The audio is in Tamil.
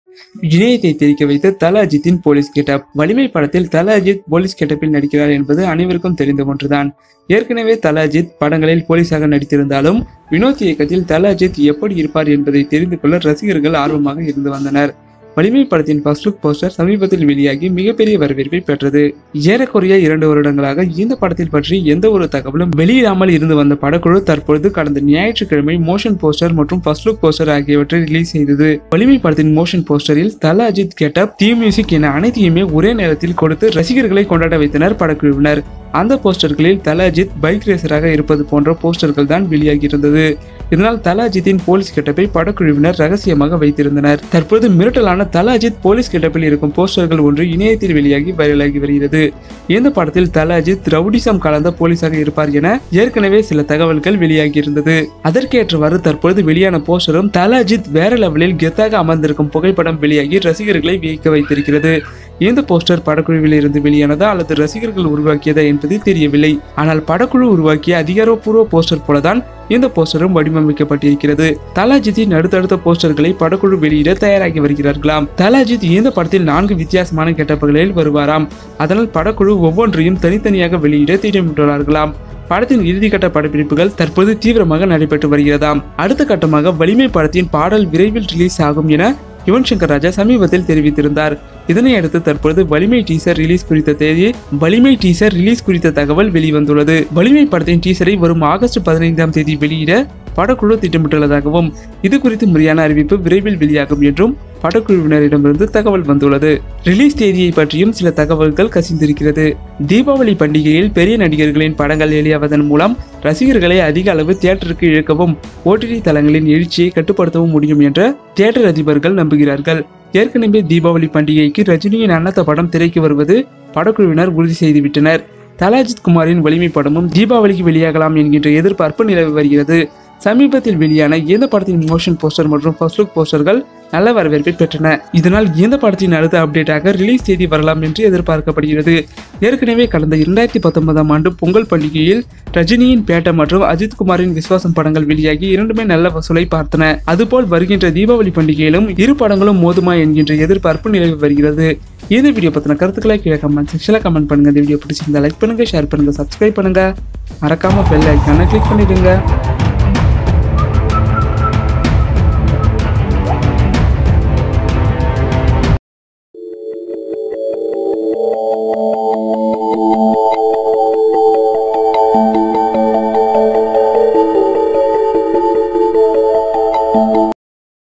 இணையத்தை தெரிக்க வைத்த தல அஜித்தின் போலீஸ் கெட்டப் வலிமை படத்தில் தல அஜித் போலீஸ் கெட்டப்பில் நடிக்கிறார் என்பது அனைவருக்கும் தெரிந்த ஒன்றுதான் ஏற்கனவே தல அஜித் படங்களில் போலீஸாக நடித்திருந்தாலும் வினோத் இயக்கத்தில் தல அஜித் எப்படி இருப்பார் என்பதை தெரிந்து கொள்ள ரசிகர்கள் ஆர்வமாக இருந்து வந்தனர் வலிமை படத்தின் ஃபர்ஸ்ட் லுக் போஸ்டர் சமீபத்தில் வெளியாகி மிகப்பெரிய வரவேற்பை பெற்றது ஏறக்குறைய இரண்டு வருடங்களாக இந்த படத்தில் பற்றி எந்த ஒரு தகவலும் வெளியிடாமல் இருந்து வந்த படக்குழு தற்பொழுது கடந்த ஞாயிற்றுக்கிழமை மோஷன் போஸ்டர் மற்றும் ஃபர்ஸ்ட் லுக் போஸ்டர் ஆகியவற்றை ரிலீஸ் செய்தது வலிமை படத்தின் மோஷன் போஸ்டரில் தல அஜித் கெட்டப் தீ மியூசிக் என அனைத்தையுமே ஒரே நேரத்தில் கொடுத்து ரசிகர்களை கொண்டாட வைத்தனர் படக்குழுவினர் அந்த போஸ்டர்களில் தல அஜித் பைக் ரேசராக இருப்பது போன்ற போஸ்டர்கள் தான் வெளியாகி இருந்தது இதனால் தல அஜித்தின் போலீஸ் கெட்டப்பை படக்குழுவினர் ரகசியமாக வைத்திருந்தனர் தற்போது மிரட்டலான தல அஜித் போலீஸ் கெட்டப்பில் இருக்கும் போஸ்டர்கள் ஒன்று இணையத்தில் வெளியாகி வைரலாகி வருகிறது இந்த படத்தில் தல அஜித் ரவுடிசம் கலந்த போலீஸாக இருப்பார் என ஏற்கனவே சில தகவல்கள் வெளியாகி இருந்தது அதற்கேற்றவாறு தற்பொழுது வெளியான போஸ்டரும் தல அஜித் வேற லெவலில் கெத்தாக அமர்ந்திருக்கும் புகைப்படம் வெளியாகி ரசிகர்களை வியக்க வைத்திருக்கிறது இந்த போஸ்டர் படக்குழுவில் இருந்து வெளியானதா அல்லது ரசிகர்கள் உருவாக்கியதா என்பது தெரியவில்லை ஆனால் படக்குழு உருவாக்கிய அதிகாரப்பூர்வ போஸ்டர் போலதான் இந்த போஸ்டரும் வடிவமைக்கப்பட்டிருக்கிறது தலாஜித்தின் அடுத்தடுத்த போஸ்டர்களை படக்குழு வெளியிட தயாராகி வருகிறார்களாம் தலாஜித் இந்த படத்தில் நான்கு வித்தியாசமான கெட்டப்புகளில் வருவாராம் அதனால் படக்குழு ஒவ்வொன்றையும் தனித்தனியாக வெளியிட திட்டமிட்டுள்ளார்களாம் படத்தின் இறுதிக்கட்ட படப்பிடிப்புகள் தற்போது தீவிரமாக நடைபெற்று வருகிறதாம் அடுத்த கட்டமாக வலிமை படத்தின் பாடல் விரைவில் ரிலீஸ் ஆகும் என யுவன் சங்கர் ராஜா சமீபத்தில் தெரிவித்திருந்தார் இதனை அடுத்து தற்பொழுது வலிமை டீசர் ரிலீஸ் குறித்த தேதி வலிமை டீசர் ரிலீஸ் குறித்த தகவல் வெளிவந்துள்ளது வலிமை படத்தின் டீசரை வரும் ஆகஸ்ட் பதினைந்தாம் தேதி வெளியிட படக்குழு திட்டமிட்டுள்ளதாகவும் இது குறித்து முறையான அறிவிப்பு விரைவில் வெளியாகும் என்றும் படக்குழுவினரிடமிருந்து தகவல் வந்துள்ளது ரிலீஸ் தேதியை பற்றியும் சில தகவல்கள் கசிந்திருக்கிறது தீபாவளி பண்டிகையில் பெரிய நடிகர்களின் படங்கள் வெளியாவதன் மூலம் ரசிகர்களை அதிக அளவு தியேட்டருக்கு இழுக்கவும் ஓடிடி தளங்களின் எழுச்சியை கட்டுப்படுத்தவும் முடியும் என்ற தியேட்டர் அதிபர்கள் நம்புகிறார்கள் ஏற்கனவே தீபாவளி பண்டிகைக்கு ரஜினியின் அன்னத்த படம் திரைக்கு வருவது படக்குழுவினர் உறுதி செய்துவிட்டனர் தலாஜித் குமாரின் வலிமை படமும் தீபாவளிக்கு வெளியாகலாம் என்கின்ற எதிர்பார்ப்பு நிலவி வருகிறது சமீபத்தில் வெளியான இந்த படத்தின் மோஷன் போஸ்டர் மற்றும் ஃபர்ஸ்ட் லுக் போஸ்டர்கள் நல்ல வரவேற்பை பெற்றன இதனால் இந்த படத்தின் அடுத்த அப்டேட்டாக ரிலீஸ் தேதி வரலாம் என்று எதிர்பார்க்கப்படுகிறது ஏற்கனவே கடந்த இரண்டாயிரத்தி பத்தொன்பதாம் ஆண்டு பொங்கல் பண்டிகையில் ரஜினியின் பேட்ட மற்றும் அஜித் குமாரின் விஸ்வாசம் படங்கள் வெளியாகி இரண்டுமே நல்ல வசூலை பார்த்தன அதுபோல் வருகின்ற தீபாவளி பண்டிகையிலும் இரு படங்களும் மோதுமா என்கின்ற எதிர்பார்ப்பு நிலவி வருகிறது இந்த வீடியோ பத்தின கருத்துக்களை கீழே கமெண்ட் செக்ஷனில் கமெண்ட் பண்ணுங்க இந்த வீடியோ பிடிச்சிருந்தா லைக் பண்ணுங்க ஷேர் பண்ணுங்க சப்ஸ்கிரைப் பண்ணுங்க மறக்காம பெல் ஐக்கான கிளிக் பண்ணிடுங்க